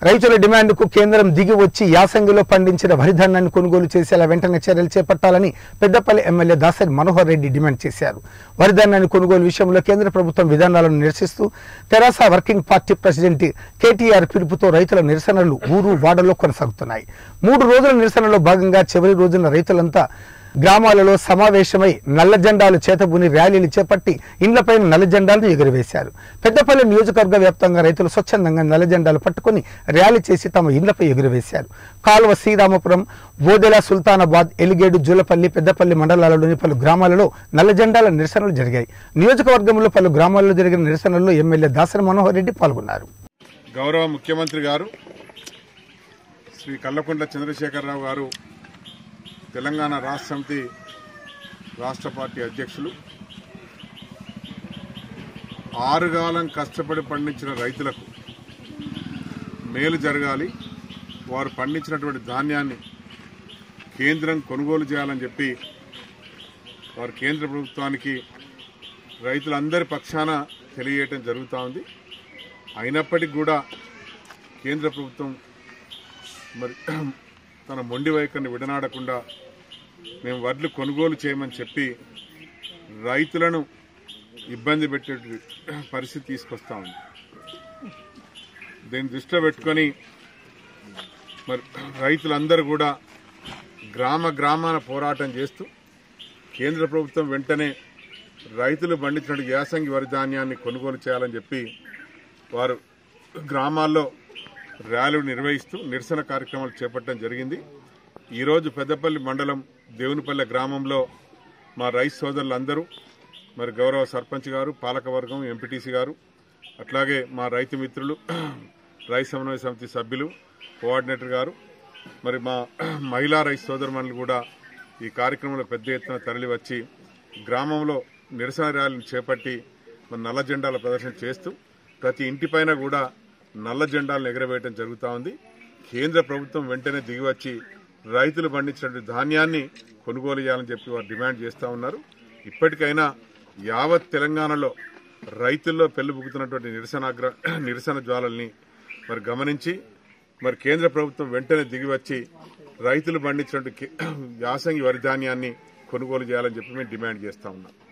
రైతుల డిమాండ్కు కేంద్రం దిగి వచ్చి యాసంగిలో పండించిన వరి ధాన్యాన్ని కొనుగోలు చేసేలా వెంటనే చర్యలు చేపట్టాలని పెద్దపల్లి ఎమ్మెల్యే దాసరి మనోహర్ రెడ్డి డిమాండ్ చేశారు వరి ధాన్యాన్ని కొనుగోలు విషయంలో కేంద్ర ప్రభుత్వం విధానాలను నిరసిస్తూ తెరాస వర్కింగ్ పార్టీ ప్రెసిడెంట్ కేటీఆర్ పిలుపుతో రైతుల నిరసనలు ఊరు వాడలో కొనసాగుతున్నాయి మూడు రోజుల నిరసనలో భాగంగా చివరి రోజున రైతులంతా గ్రామాలలో సమావేశమై నల్ల జెండాలు చేతబూని ర్యాలీలు చేపట్టి ఇండ్లపై నల్ల జెండాలను ఎగురవేశారు పెద్దపల్లి నియోజకవర్గ వ్యాప్తంగా రైతులు స్వచ్ఛందంగా నల్ల జెండాలు పట్టుకొని ర్యాలీ చేసి తమ ఇండ్లపై ఎగురవేశారు కాలువ శ్రీరామపురం బోదెల సుల్తానాబాద్ ఎలిగేడు జూలపల్లి పెద్దపల్లి మండలాలలోని పలు గ్రామాలలో నల్ల జెండాల నిరసనలు జరిగాయి నియోజకవర్గంలో పలు గ్రామాల్లో జరిగిన నిరసనల్లో ఎమ్మెల్యే దాసరి మనోహర్ రెడ్డి పాల్గొన్నారు గౌరవ ముఖ్యమంత్రి గారు శ్రీ కల్లకుంట్ల చంద్రశేఖరరావు గారు తెలంగాణ రాష్ట్ర సమితి రాష్ట్ర పార్టీ అధ్యక్షులు ఆరుగాలం కష్టపడి పండించిన రైతులకు మేలు జరగాలి వారు పండించినటువంటి ధాన్యాన్ని కేంద్రం కొనుగోలు చేయాలని చెప్పి వారు కేంద్ర ప్రభుత్వానికి రైతులందరి పక్షాన తెలియజేయటం జరుగుతూ ఉంది అయినప్పటికీ కూడా కేంద్ర ప్రభుత్వం మరి తన మొండి వైఖరిని విడనాడకుండా మేము వడ్లు కొనుగోలు చేయమని చెప్పి రైతులను ఇబ్బంది పెట్టే పరిస్థితి తీసుకొస్తా ఉంది దీన్ని దృష్టిలో పెట్టుకొని మరి రైతులందరూ కూడా గ్రామ గ్రామాన పోరాటం చేస్తూ కేంద్ర ప్రభుత్వం వెంటనే రైతులు పండించినట్టు యాసంగి వరి ధాన్యాన్ని కొనుగోలు చేయాలని చెప్పి వారు గ్రామాల్లో ర్యాలీలు నిర్వహిస్తూ నిరసన కార్యక్రమాలు చేపట్టడం జరిగింది ఈరోజు పెద్దపల్లి మండలం దేవునిపల్లె గ్రామంలో మా రైస్ సోదరులందరూ మరి గౌరవ సర్పంచ్ గారు పాలకవర్గం ఎంపీటీసీ గారు అట్లాగే మా రైతు మిత్రులు రైస్ సమన్వయ సమితి సభ్యులు కోఆర్డినేటర్ గారు మరి మా మహిళా రైస్ సోదరుమణులు కూడా ఈ కార్యక్రమంలో పెద్ద ఎత్తున తరలి వచ్చి గ్రామంలో నిరసన ర్యాలీని చేపట్టి మరి నల్ల జెండాల ప్రదర్శన చేస్తూ ప్రతి ఇంటిపైన కూడా నల్ల జెండాలను ఎగరవేయడం జరుగుతూ ఉంది కేంద్ర ప్రభుత్వం వెంటనే దిగివచ్చి రైతులు పండించినటువంటి ధాన్యాన్ని కొనుగోలు చేయాలని చెప్పి వారు డిమాండ్ చేస్తూ ఉన్నారు ఇప్పటికైనా యావత్ తెలంగాణలో రైతుల్లో పెళ్లిబుకుతున్నటువంటి నిరసనాగ్ర నిరసన జ్వాలల్ని మరి గమనించి మరి కేంద్ర ప్రభుత్వం వెంటనే దిగివచ్చి రైతులు పండించినటువంటి కే- యాసంగి వరి ధాన్యాన్ని కొనుగోలు చేయాలని చెప్పి మేము డిమాండ్ చేస్తా ఉన్నాం